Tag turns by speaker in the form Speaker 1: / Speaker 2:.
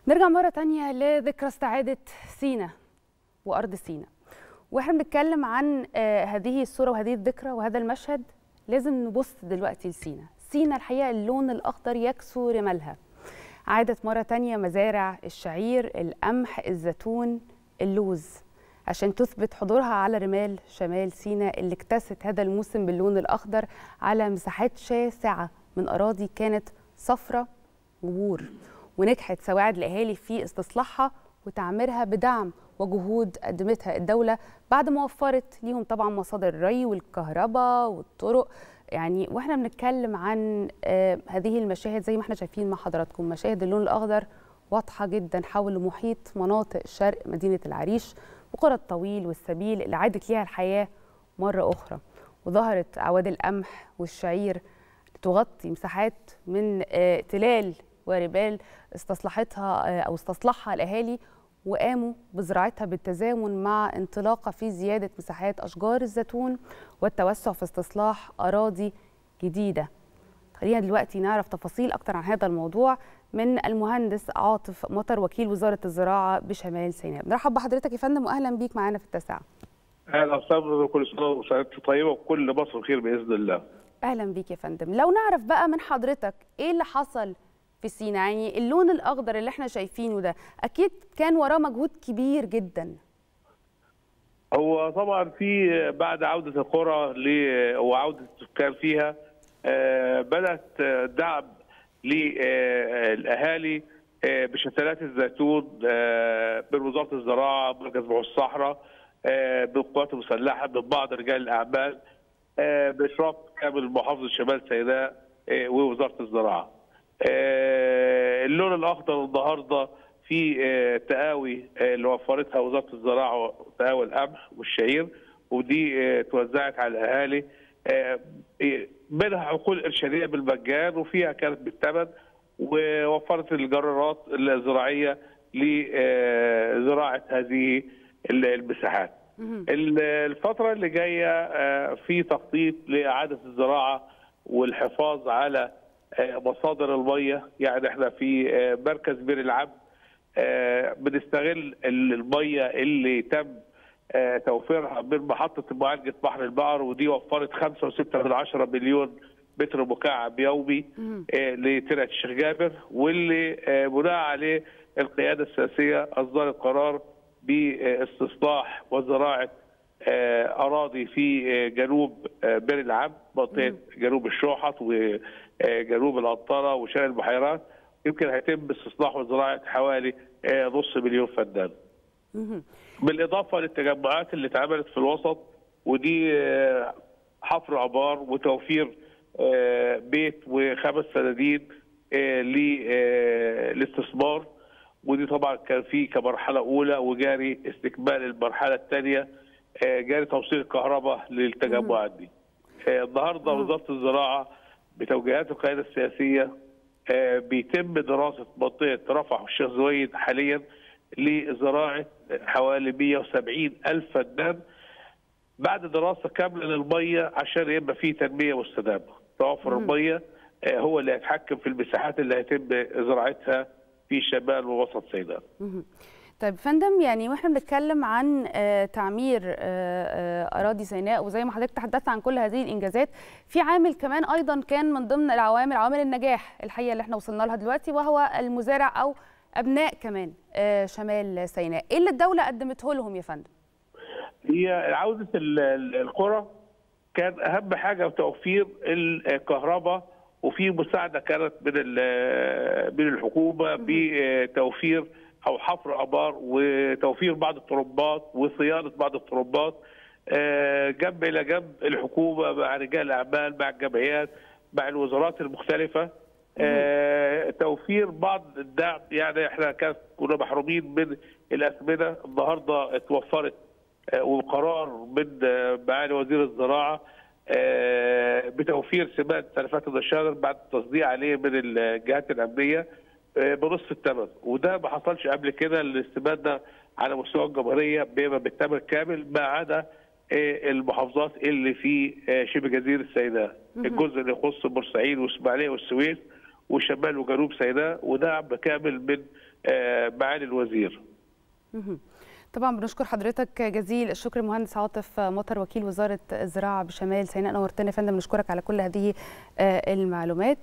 Speaker 1: نرجع مرة تانية لذكرى استعادة سينا وأرض سينا واحنا بنتكلم عن آه، هذه الصورة وهذه الذكرى وهذا المشهد لازم نبص دلوقتي لسينا سينا الحقيقة اللون الأخضر يكسو رمالها عادت مرة تانية مزارع الشعير القمح الزيتون اللوز عشان تثبت حضورها على رمال شمال سيناء اللي اكتست هذا الموسم باللون الأخضر على مساحات شاسعة من أراضي كانت صفرة وبور ونجحت سواعد الأهالي في استصلاحها وتعميرها بدعم وجهود قدمتها الدولة بعد ما وفرت ليهم طبعا مصادر الري والكهرباء والطرق يعني واحنا بنتكلم عن آه هذه المشاهد زي ما احنا شايفين مع حضراتكم مشاهد اللون الأخضر واضحة جدا حول محيط مناطق شرق مدينة العريش وقرى الطويل والسبيل اللي عادت ليها الحياة مرة أخرى وظهرت أعواد القمح والشعير تغطي مساحات من آه، تلال وربال استصلحتها آه، أو استصلحها الأهالي وقاموا بزراعتها بالتزامن مع انطلاقة في زيادة مساحات أشجار الزيتون والتوسع في استصلاح أراضي جديدة خلينا دلوقتي نعرف تفاصيل أكتر عن هذا الموضوع من المهندس عاطف مطر وكيل وزارة الزراعة بشمال سيناء بنرحب بحضرتك يا فندم وأهلا بيك معانا في التاسعة
Speaker 2: اهلا وسهلا كل سنه وسعادتك طيبه وكل مصر بخير باذن الله.
Speaker 1: اهلا بيك يا فندم لو نعرف بقى من حضرتك ايه اللي حصل في سينا يعني اللون الاخضر اللي احنا شايفينه ده اكيد كان وراه مجهود كبير جدا
Speaker 2: هو طبعا في بعد عوده القرى ل- وعوده السكان فيها آه، بدات آه، دعم للاهالي آه، بشتلات الزيتون آه، من وزاره الزراعه مركز بحوث الصحراء آه، بالقوات المسلحه من بعض رجال الاعمال آه، باشراف كامل محافظه شمال سيناء آه، ووزاره الزراعه. آه، اللون الاخضر النهارده في آه، تقاوي آه، اللي وفرتها وزاره الزراعه تقاوي القمح والشعير ودي آه، توزعت على الاهالي آه، منها عقول ارشاديه بالمجان وفيها كانت بالثمن ووفرت الجرارات الزراعيه لزراعه هذه المساحات. ال- الفتره اللي جايه آه، في تخطيط لاعاده الزراعه والحفاظ على آه، مصادر الميه يعني احنا في آه، مركز بير العبد آه، بنستغل ال- الميه اللي تم آه، توفيرها من محطه معالجه بحر البقر ودي وفرت 5.6 مليون متر مكعب يومي آه، لترعه الشيخ جابر واللي آه، بناء عليه القياده السياسيه اصدرت قرار باستصلاح وزراعه آه، اراضي في آه، جنوب آه، بئر العبد منطقه جنوب الشوحط وجنوب الانطره وشرق البحيرات يمكن هيتم استصلاح وزراعه حوالي آه، نص مليون فدان. بالاضافه للتجمعات اللي اتعملت في الوسط ودي آه، حفر ابار وتوفير آه، بيت وخمس سنادين آه، للاستثمار ودي طبعا كان في كمرحله اولى وجاري استكمال المرحله الثانيه آه، جاري توصيل الكهرباء للتجمعات دي. آه، النهارده وزاره الزراعه بتوجيهات القياده السياسيه آه، بيتم دراسه منطقه رفح والشيخ زويد حاليا لزراعه حوالي 170 الف فدان بعد دراسه كامله للميه عشان يبقى في تنميه مستدامه. توفر الميه آه، هو اللي هيتحكم في المساحات اللي هيتم زراعتها في شمال ووسط سيناء.
Speaker 1: طيب فندم يعني واحنا بنتكلم عن آه، تعمير آه، آه، اراضي سيناء وزي ما حضرتك تحدثت عن كل هذه الانجازات في عامل كمان ايضا كان من ضمن العوامل عوامل النجاح الحقيقه اللي احنا وصلنا لها دلوقتي وهو المزارع او ابناء كمان آه، شمال سيناء ايه اللي الدوله قدمته لهم يا فندم
Speaker 2: هي عودة ال- ال- القرى كان أهم حاجة توفير الكهرباء وفي مساعدة كانت من ال- من الحكومة بتوفير أو حفر آبار وتوفير بعض الطرمبات وصيانة بعض الطرمبات آه، جنب إلى جنب الحكومة مع رجال الأعمال مع الجمعيات مع الوزارات المختلفة آه، توفير بعض الدعم يعني احنا كان كنا محرومين من الأثمنة النهاردة اتوفرت آه، وقرار من آه، معالي وزير الزراعه آه، بتوفير سماد سلفات النشادر بعد التصديق عليه من الجهات الامنيه آه، بنصف الثمن وده ما حصلش قبل كده السماد ده على مستوى الجمهوريه بيبقى بالثمن كامل ما عدا آه، المحافظات اللي في آه، شبه جزيره سيناء الجزء اللي يخص بورسعيد واسماعيليه والسويس وشمال وجنوب سيناء ودعم كامل من معالي الوزير
Speaker 1: طبعا بنشكر حضرتك جزيل الشكر المهندس عاطف مطر وكيل وزاره الزراعه بشمال سيناء نورتنا يا فندم بنشكرك على كل هذه المعلومات